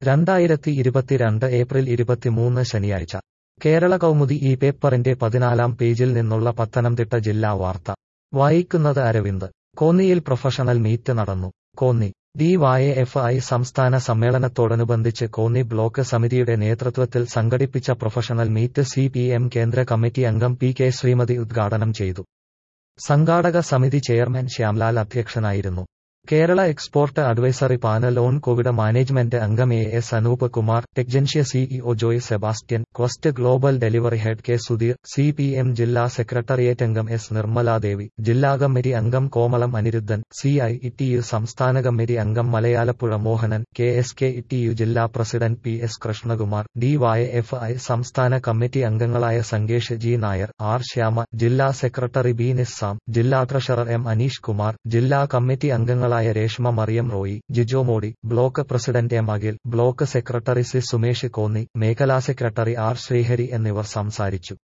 രണ്ടായിരത്തി ഇരുപത്തിരണ്ട് ഏപ്രിൽ ഇരുപത്തിമൂന്ന് ശനിയാഴ്ച കേരള കൗമുദി ഈ പേപ്പറിന്റെ പതിനാലാം പേജിൽ നിന്നുള്ള പത്തനംതിട്ട ജില്ലാ വാർത്ത വായിക്കുന്നത് അരവിന്ദ് കോന്നിയിൽ പ്രൊഫഷണൽ മീറ്റ് നടന്നു Konni D Y F I സംസ്ഥാന സമ്മേളനത്തോടനുബന്ധിച്ച് കോന്നി ബ്ലോക്ക് സമിതിയുടെ നേതൃത്വത്തിൽ സംഘടിപ്പിച്ച professional meet C P M കേന്ദ്ര കമ്മിറ്റി അംഗം പി കെ ശ്രീമതി ഉദ്ഘാടനം ചെയ്തു സംഘാടക സമിതി ചെയർമാൻ ശ്യാംലാൽ അധ്യക്ഷനായിരുന്നു Kerala export advisory panel on covid management അംഗം A S Anoop Kumar Techgentsia CEO Joy Sebastian Quest global delivery head K Sudheer C P M ജില്ലാ സെക്രട്ടേറിയറ്റ് അംഗം എസ് നിർമ്മലാദേവി ജില്ലാ കമ്മിറ്റി അംഗം Komalam Aniruddhan C I T U സംസ്ഥാന കമ്മിറ്റി അംഗം Malayalappuzha Mohanan K S K T U ജില്ലാ president P S Krishnakumar D Y F I സംസ്ഥാന committee അംഗങ്ങളായ Sangesh G Nair R Shyama ജില്ലാ സെക്രട്ടറി ബി നിസ്സാം ജില്ലാ ട്രഷറർ എം അനീഷ് കുമാർ ജില്ലാ കമ്മിറ്റി അംഗങ്ങളായ Reshma Mariyam Roy Jijo Modi block president M Akhil block secretary C Sumesh Konni മേഖലാ സെക്രട്ടറി ആർ ശ്രീഹരി എന്നിവർ സംസാരിച്ചു